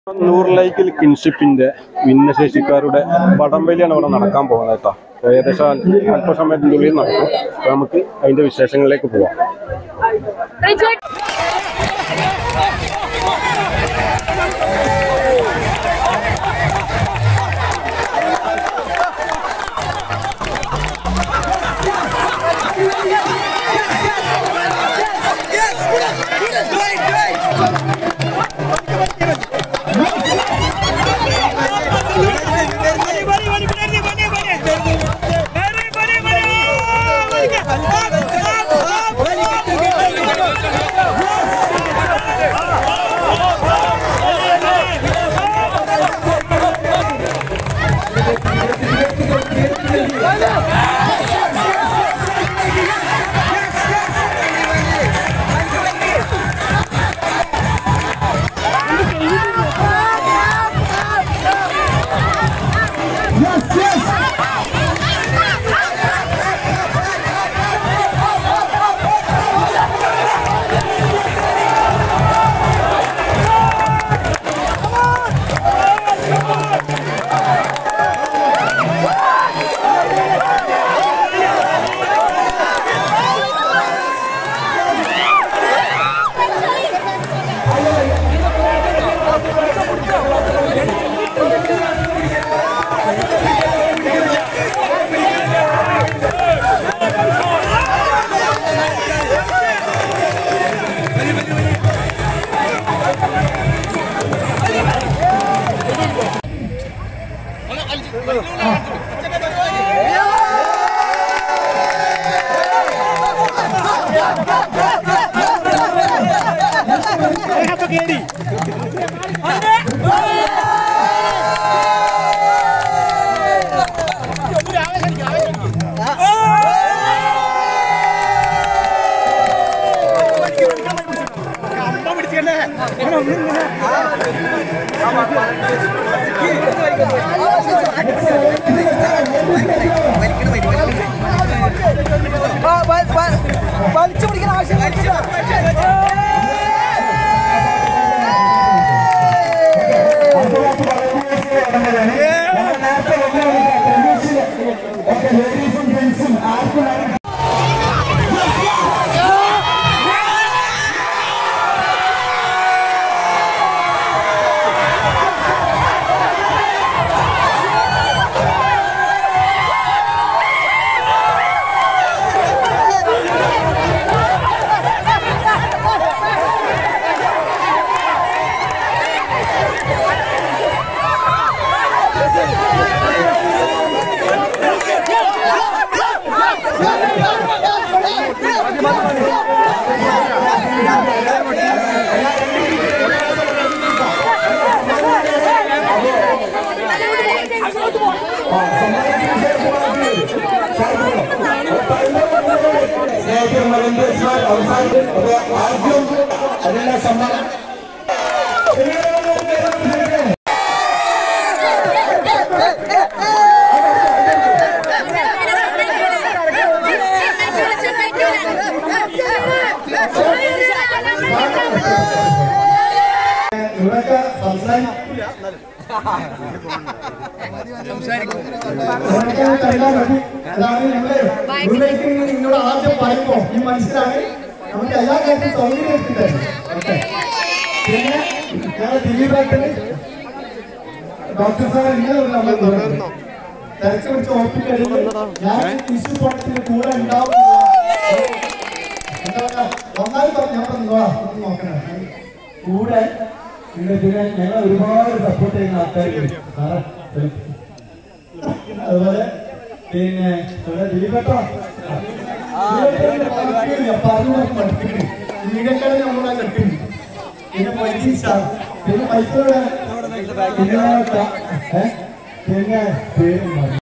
നൂറിലേക്കിൽ കിൻഷിപ്പിന്റെ ഭിന്നശേഷിക്കാരുടെ വടംവലിയാണ് ഇവിടെ നടക്കാൻ പോകുന്നത് കേട്ടോ ഏകദേശം അല്പസമയത്തിൻ്റെ ഉള്ളിൽ നടക്കും അപ്പൊ നമുക്ക് അതിന്റെ വിശേഷങ്ങളിലേക്ക് പോവാം വലിച്ചു പിടിക്കുന്ന ആവശ്യം ഇവരൊക്കെ സംസാരിക്കും കണ്ടാൽ മതി അതാണ് ഞങ്ങള് ഇവിടേക്ക് നിന്നോട് ആദ്യം പറയുമ്പോ ഈ മനസ്സിലാണ് നമുക്ക് എല്ലാ കാര്യത്തിലും സൗകര്യം എടുത്തിട്ടുണ്ട് ഓക്കെ പിന്നെ ഞങ്ങൾ ദിലീപേട്ടന് ഡോക്ടർ സാർ ഇങ്ങനെ നമ്മൾ തിരക്ക് പിടിച്ച് ഓർപ്പിക്കരുത് ഞാൻ ഇഷ്യൂ പോണത്തിന് കൂടെ ഉണ്ടാവും എന്താ പറയാ നന്നായി പറഞ്ഞു ഞാൻ പറഞ്ഞോളാം ഒന്ന് നോക്കണം കൂടെ നിങ്ങൾ ഇതിനെ ഞങ്ങൾ ഒരുപാട് സപ്പോർട്ട് ചെയ്യുന്ന ആൾക്കാരുണ്ട് സാറേ അതുപോലെ പിന്നെ ഇവിടെ ദിലീപേട്ടോ പറഞ്ഞു പഠിപ്പിക്കണേ ഇതിനേക്കാളും നമ്മളെ കെട്ടിണ്ട് പിന്നെ മൊയ്തീൻ സാർ പിന്നെ മൈസൂര് പിന്നെ ഏ? പിന്നെ പേരും